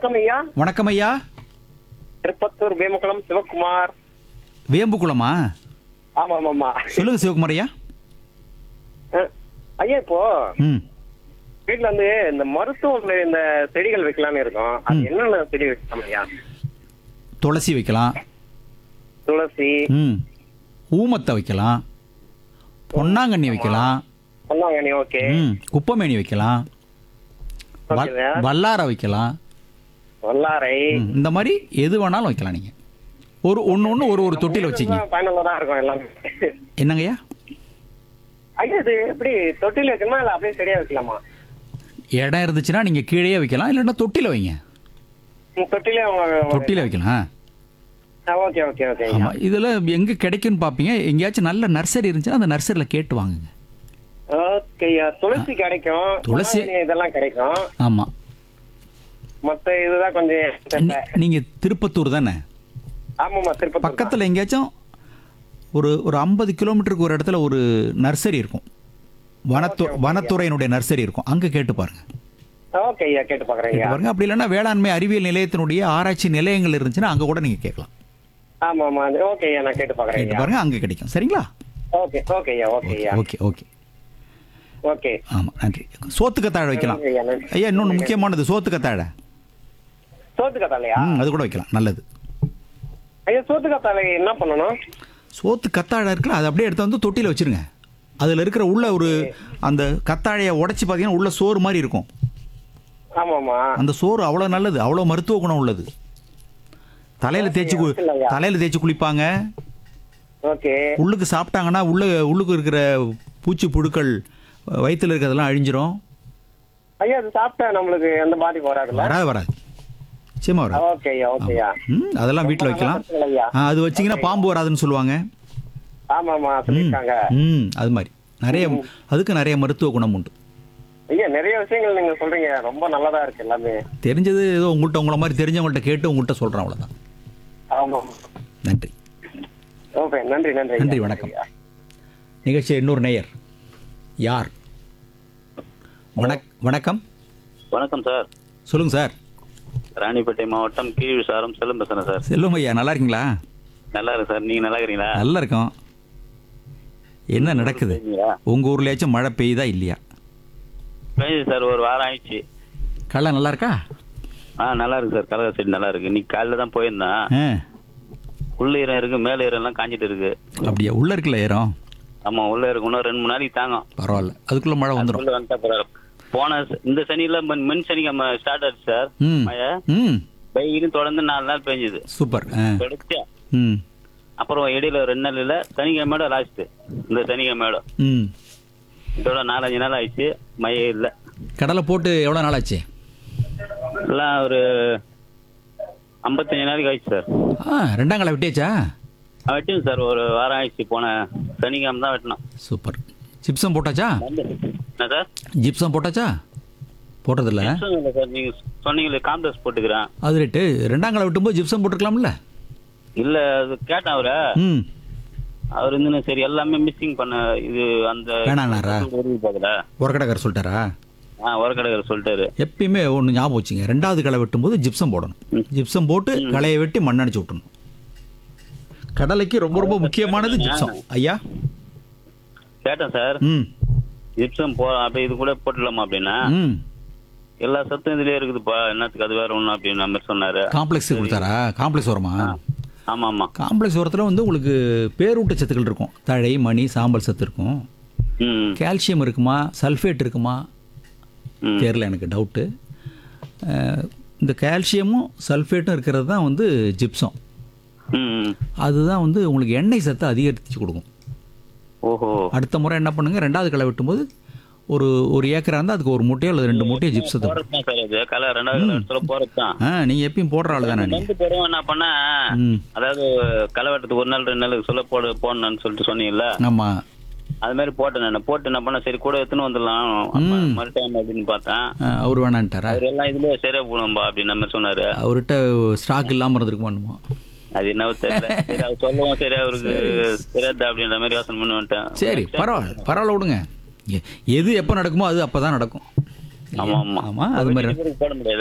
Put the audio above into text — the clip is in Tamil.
வணக்கம் ஐயா வணக்கம் ஐயா திருப்பத்தூர் வேமகுளம் சிவகுமார் வேம்புக்குளமா ஆமா ஆமா சொல்லுங்க சிவகுமார் ஐயா அஹ், ஐயா இப்போ ம் வீட்ல வந்து இந்த மருத்துவ இந்த செடிகள் வைக்கலாம்னு இருக்கோம் அது என்னென்ன செடி வைக்கலாம் ஐயா துளசி வைக்கலாம் துளசி ம் ஊமத்தை வைக்கலாம் பொன்னாங்கண்ணி வைக்கலாம் சொன்னாங்க ஓகே ம் குப்பமேனி வைக்கலாம் வ- ஓகேங்க. வல்லாரை வைக்கலாம் வல்லாரை ம், இந்த மாதிரி எது வேணாலும் வைக்கலாம் நீங்கள் ஒரு ஒன்று ஒன்று ஒரு ஒரு தொட்டியில் வச்சுக்கிங்க பயனுள்ளதா இருக்கும் எல்லாமே என்னங்கய்யா ஐயா இது எப்படி தொட்டில வைக்கணுமா இல்ல அப்படியே செடியா வைக்கலாமா இடம் இருந்துச்சுன்னா நீங்கள் கீழேயே வைக்கலாம் இல்லைன்னா தொட்டியில் வைங்க ம், தொட்டிலே தொட்டியில் வைக்கலாம் ஓகே ஓகே ஓகே ஐயா ஆமாம் இதில் எங்கே கிடைக்குன்னு பார்ப்பீங்க எங்கேயாச்சும் நல்ல நர்சரி இருந்துச்சுன்னா அந்த நர்சரியில் கேட்டு வாங்குங்க ஓகே ஐயா துளசி கிடைக்கும் துளசி. பொன்னாங்கண்ணி இதெல்லாம் கிடைக்கும் ஆமாம் மத்த இதுதான் கொஞ்சம் தெரியல. நீங்கள் திருப்பத்தூர் தானே ஆமாமா திருப்பத்தூர் பக்கத்தில் எங்கேயாச்சும் ஒரு ஒரு ஐம்பது கிலோமீட்டருக்கு ஒரு இடத்துல ஒரு நர்சரி இருக்கும் வனத்து வனத்துறையினுடைய நர்சரி இருக்கும் அங்கே கேட்டு பாருங்க ஓகே ஐயா கேட்டு பாக்குறேன் கேட்டு ஐயா பாருங்க அப்படி இல்லைன்னா வேளாண்மை அறிவியல் நிலையத்தினுடைய ஆராய்ச்சி நிலையங்கள் இருந்துச்சுன்னா அங்கே கூட நீங்கள் கேட்கலாம் ஆமா ஆமா ஓகே ஐயா நான் கேட்டு பாக்குறேன் கேட்டு ஐயா பாருங்க அங்கே கிடைக்கும் சரிங்களா ஓகே ஓகே ஐயா ஓகே ஐயா ஓகே ஓகே ஓகே ஆமாம் நன்றி சோத்து கத்தாழை வைக்கலாம் நன்றி ஐயா, நன்றி. ஐயா இன்னொன்று முக்கியமானது சோத்து கத்தாழை சோத்து கத்தாலையா ம் அது கூட வைக்கலாம் நல்லது ஐயா சோத்து கத்தாலை என்ன பண்ணணும் சோத்து கத்தாழை இருக்குல்ல அதை அப்படியே எடுத்து வந்து தொட்டியில் வச்சிருங்க அதில் இருக்கிற உள்ள ஒரு அந்த கத்தாழையை உடைச்சி பார்த்தீங்கன்னா உள்ள சோறு மாதிரி இருக்கும் ஆமாமா அந்த சோறு அவ்வளோ நல்லது அவ்வளோ மருத்துவ குணம் உள்ளது தலையில் தேய்ச்சி கு- இல்லையா? தலையில் தேய்ச்சி குளிப்பாங்க ஓகே உள்ளுக்கு சாப்பிட்டாங்கன்னா உள்ள உள்ளுக்கு இருக்கிற பூச்சி புழுக்கள் வயித்துல இருக்கிறதெல்லாம் அழிஞ்சிரும் ஐயா அது சாப்பிட்டா நம்மளுக்கு எந்த பாதிப்பு வராதுல்ல வராது வராது நிச்சயமா வராது ஓகே ஐயா ஓகே ஐயா ம் அதெல்லாம் வீட்டில் வைக்கலாம் நல்ல ஐயா ஆ, அது வச்சிங்கன்னா பாம்பு வராதுன்னு சொல்லுவாங்க ஆமா ஆமா ம் சொல்லிருக்காங்க ம் அது மாதிரி நிறைய அதுக்கு நிறைய மருத்துவ குணம் உண்டு ஐயா நிறைய விஷயங்கள் நீங்க சொல்றீங்க ரொம்ப நல்லதா இருக்கு எல்லாமே தெரிஞ்சது ஏதோ உங்கள்கிட்ட உங்களை மாதிரி தெரிஞ்சவங்கள்ட்ட கேட்டு உங்கள்கிட்ட சொல்கிறேன் அவ்வளோதான் ஆமா நன்றி ஓகே நன்றி நன்றி ஐயா. நன்றி வணக்கம் நிகழ்ச்சி இன்னொரு நேயர் யார் வணக் வணக்கம் வணக்கம் சார் சொல்லுங்க சார் ராணிப்பேட்டை மாவட்டம் கீழ் விசாரம் செல்லும் பேசுறேன் சார் செல்வம் ஐயா நல்லா இருக்கீங்களா நல்லா இருக்கு சார் நீங்க நல்லா இருக்கிறீங்களா நல்லா இருக்கோம் என்ன நடக்குது சரிங்களா? உங்க ஊர்லயாச்சும் மழை பெய்யுதா இல்லையா பெய்யுது சார் ஒரு வாரம் ஆயிடுச்சு கடலை நல்லா இருக்கா ஆ நல்லா இருக்கு சார் கலகா செடி நல்லா இருக்கு இன்னைக்கு காலையில தான் போயிருந்தேன் ஆ உள்ள ஈரம் இருக்கு மேல ஈரம் எல்லாம் காஞ்சிட்டு இருக்கு அப்படியா உள்ள இருக்குல்ல ஏறம் ஆமா உள்ள இருக்கு இன்னும் ரெண்டு மூணு நாளைக்கு தாங்கும் பரவாயில்ல அதுக்குள்ள மழை வந்துடும் உள்ள வந்துட்டா பரவாயில்ல போன ச- இந்த சனியில மண் மண் சனி ஸ்டார்ட் ஆச்சு சார் ம் மழை ம் வெயிலும் தொடர்ந்து நாலு நாள் பெஞ்சுது சூப்பர் ஆ தொடர்ச்சியா ம் அப்புறம் இடையில ரெண்டு நாள் இல்ல சனிக்கிழமையோட லாஸ்ட் இந்த சனிக்கிழமையோட ம் இதோட நாலஞ்சு நாள் ஆயிடுச்சு மழை இல்லை கடலை போட்டு எவ்வளோ நாள் ஆச்சு எல்லாம் ஒரு ஐம்பத்தஞ்சு நாளைக்கு ஆயிடுச்சு சார் ஆ ரெண்டாம் கடை விட்டியாச்சா நான் வெட்டினேன் சார் ஒரு வாரம் ஆயிடுச்சு போன சனிக்கிழமை தான் வெட்டினோம் சூப்பர் ஜிப்சம் போட்டாச்சா என்ன சார் ஜிப்சம் போட்டாச்சா போட்டதில்ல ஜிப்சம் இல்லை சார் நீங்க சொன்னீங்களே காம்ப்ளெக்ஸ் போட்டுக்கிறேன் அது ரேட்டு ரெண்டாம் கடை விட்டும்போது ஜிப்சம் போட்டுருக்கலாம்ல இல்ல அது கேட்டேன் அவரை ம் அவர் இருந்து சரி எல்லாமே மிஸ்ஸிங் பண்ண இது அந்த வேணாண்ணாரா? உதவி பார்க்கல உரக்கடைக்கார் சொல்லிட்டாரா ஆ உரக்கடைக்காரர் சொல்லிட்டாரு எப்பயுமே ஒன்று ஞாபகம் வச்சுங்க ரெண்டாவது களை வெட்டும்போது ஜிப்சம் போடணும் ம். ஜிப்சம் போட்டு களையை வெட்டி மண்ணடிச்சு விட்டணும் கடலைக்கு ரொம்ப ரொம்ப முக்கியமானது ஜிப்சம் ஐயா கேட்டேன் சார் ம் ஜிப்சம் போ அப்படியே இது கூட போட்டுடலாமா அப்படின்னா ம் எல்லா சத்தும் இதுலயே இருக்குதுப்பா என்னத்துக்கு அது வேற ஒண்ணு அப்படின்னு மாதிரி சொன்னாரு காம்ப்ளெக்ஸ் கொடுத்தாரா காம்ப்ளெக்ஸ் உரமா ஆமா ஆமா காம்ப்ளெக்ஸ் உரத்தில் வந்து உங்களுக்கு பேரூட்ட சத்துக்கள் இருக்கும் தழை மணி சாம்பல் சத்து இருக்கும் ம் கால்சியம் இருக்குமா சல்ஃபேட் இருக்குமா ம் தெரியல எனக்கு டவுட்டு இந்த கால்சியமும் சல்ஃபேட்டும் இருக்கிறது தான் வந்து ஜிப்சம் ம் அதுதான் வந்து உங்களுக்கு எண்ணெய் சத்தை அதிகரித்து கொடுக்கும் ஓஹோ அடுத்த முறை என்ன பண்ணுங்க ரெண்டாவது களை வெட்டும்போது ஒரு ஒரு ஏக்கரா இருந்தால் அதுக்கு ஒரு மூட்டையோ அல்லது ரெண்டு மூட்டையோ ஜிப்சத்தை போறதுதான் சார் இது கலை ரெண்டாவது கலை எடுத்துல போறதுதான் ஆ நீங்கள் எப்பயும் போடுற ஆள் தானே நீ வந்து பெருவன் என்ன பண்ண ம் அதாவது களை வெட்டத்துக்கு ஒரு நாள் ரெண்டு நாளுக்கு சொல்ல போடு போடணும்னு சொல்லிட்டு சொன்னீங்கல்ல ஆமாம் அது மாதிரி போட்டேன் நான் போட்டு என்ன பண்ண சரி கூட எடுத்துன்னு வந்துடலாம் ம். மறுடைம் அப்படின்னு பார்த்தேன் அவர் வேணான்ட்டாரா அவர் எல்லாம் இதுலயே சரியா போகணும்பா அப்படின்னு மாதிரி சொன்னாரு அவர்கிட்ட ஸ்டாக் இல்லாமல் இருந்திருக்குமானுமோ அது என்ன தெரியல சரி அவர் சொல்லவும் சரி அவருக்கு தெரியாது அப்படின்ற மாதிரி யோசனை பண்ணி வந்துட்டேன் சரி பரவாயில்ல பரவாயில்ல விடுங்க எ- எது எப்போ நடக்குமோ அது அப்போ தான் நடக்கும் ஆமா ஆமா ஆமாம் அது மாதிரி போட முடியாது